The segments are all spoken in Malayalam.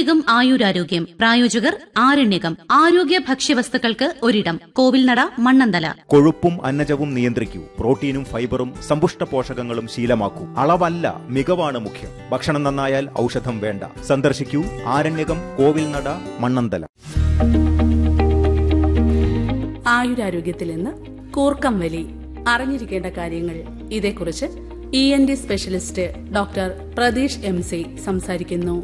ആരണ്യകം ആയുരാരോഗ്യം പ്രായോജകർ ആരണ്യകം ആരോഗ്യ ഭക്ഷ്യവസ്തുക്കൾക്ക് ഒരിടം കോവിൽനട മണ്ണന്തല കൊഴുപ്പും അന്നജവും നിയന്ത്രിക്കൂ പ്രോട്ടീനും ഫൈബറും സമ്പുഷ്ട പോഷകങ്ങളും ശീലമാക്കൂ അളവല്ല മികവാണ് മുഖ്യം ഭക്ഷണം നന്നായാൽ ഔഷധം വേണ്ട സന്ദർശിക്കൂ ആരണ്യകം കോവിൽനട മണ്ണന്തല ആയുരാരോഗ്യത്തിൽ ഇന്ന് കൂർക്കം വലി അറിഞ്ഞിരിക്കേണ്ട കാര്യങ്ങൾ ഇതേക്കുറിച്ച് E N T specialist doctor Prateesh M C സംസാരിക്കുന്നു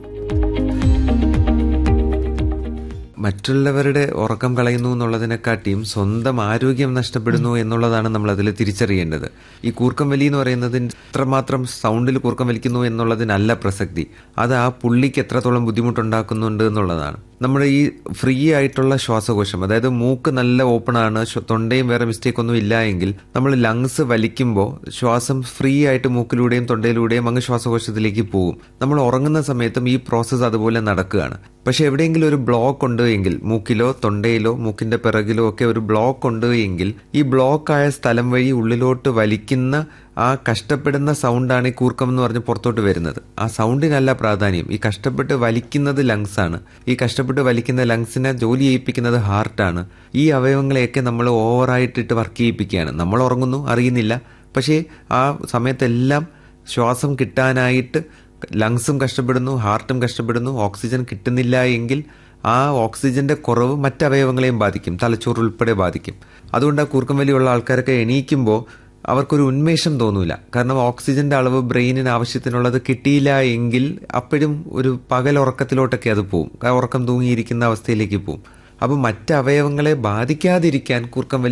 മറ്റുള്ളവരുടെ ഉറക്കം കളയുന്നു എന്നുള്ളതിനെക്കാട്ടിയും സ്വന്തം ആരോഗ്യം നഷ്ടപ്പെടുന്നു എന്നുള്ളതാണ് നമ്മൾ അതിൽ തിരിച്ചറിയേണ്ടത് ഈ കൂർക്കം വലി എന്ന് പറയുന്നത് എത്രമാത്രം സൗണ്ടിൽ കൂർക്കം വലിക്കുന്നു എന്നുള്ളതിനല്ല പ്രസക്തി അത് ആ പുള്ളിക്ക് എത്രത്തോളം ബുദ്ധിമുട്ടുണ്ടാക്കുന്നുണ്ട് എന്നുള്ളതാണ് നമ്മുടെ ഈ ഫ്രീ ആയിട്ടുള്ള ശ്വാസകോശം അതായത് മൂക്ക് നല്ല ഓപ്പൺ ആണ് ശ്വ- തൊണ്ടയും വേറെ മിസ്റ്റേക്ക് ഒന്നും ഇല്ല എങ്കിൽ നമ്മൾ ലങ്സ് വലിക്കുമ്പോൾ ശ്വാസം ഫ്രീ ആയിട്ട് മൂക്കിലൂടെയും തൊണ്ടയിലൂടെയും അങ്ങ് ശ്വാസകോശത്തിലേക്ക് പോകും നമ്മൾ ഉറങ്ങുന്ന സമയത്തും ഈ പ്രോസസ്സ് അതുപോലെ നടക്കുകയാണ് പക്ഷെ എവിടെയെങ്കിലും ഒരു ബ്ലോക്ക് ഉണ്ട് എങ്കിൽ മൂക്കിലോ തൊണ്ടയിലോ മൂക്കിന്റെ പിറകിലോ ഒക്കെ ഒരു ബ്ലോക്ക് ഉണ്ട് എങ്കിൽ ഈ ബ്ലോക്ക് ആയ സ്ഥലം വഴി ഉള്ളിലോട്ട് വലിക്കുന്ന ആ കഷ്ടപ്പെടുന്ന സൗണ്ടാണ് ഈ കൂർക്കം എന്ന് പറഞ്ഞ് പുറത്തോട്ട് വരുന്നത് ആ സൗണ്ടിനല്ല പ്രാധാന്യം ഈ കഷ്ടപ്പെട്ട് വലിക്കുന്നത് ലങ്സ് ആണ് ഈ കഷ്ടപ്പെട്ട് വലിക്കുന്ന ലങ്സിനെ ജോലി ചെയ്യിപ്പിക്കുന്നത് ഹാർട്ടാണ് ഈ അവയവങ്ങളെയൊക്കെ നമ്മൾ ഓവറായിട്ടിട്ട് വർക്ക് ചെയ്യിപ്പിക്കുകയാണ് നമ്മൾ ഉറങ്ങുന്നു അറിയുന്നില്ല പക്ഷേ ആ സമയത്തെല്ലാം ശ്വാസം കിട്ടാനായിട്ട് ലങ്സും കഷ്ടപ്പെടുന്നു ഹാർട്ടും കഷ്ടപ്പെടുന്നു ഓക്സിജൻ കിട്ടുന്നില്ല എങ്കിൽ ആ ഓക്സിജന്റെ കുറവ് മറ്റ് അവയവങ്ങളെയും ബാധിക്കും തലച്ചോറ് ഉൾപ്പെടെ ബാധിക്കും അതുകൊണ്ട് ആ കൂർക്കം വലിയുള്ള ആൾക്കാരൊക്കെ എണീക്കുമ്പോൾ അവർക്കൊരു ഉന്മേഷം തോന്നൂല കാരണം ഓക്സിജന്റെ അളവ് ബ്രെയിനിന് ആവശ്യത്തിനുള്ളത് കിട്ടിയില്ല എങ്കിൽ അപ്പോഴും ഒരു പകൽ ഉറക്കത്തിലോട്ടൊക്കെ അത് പോവും ആ ഉറക്കം തൂങ്ങിയിരിക്കുന്ന അവസ്ഥയിലേക്ക് പോവും അപ്പം മറ്റ് അവയവങ്ങളെ ബാധിക്കാതിരിക്കാൻ കൂർക്കം വലി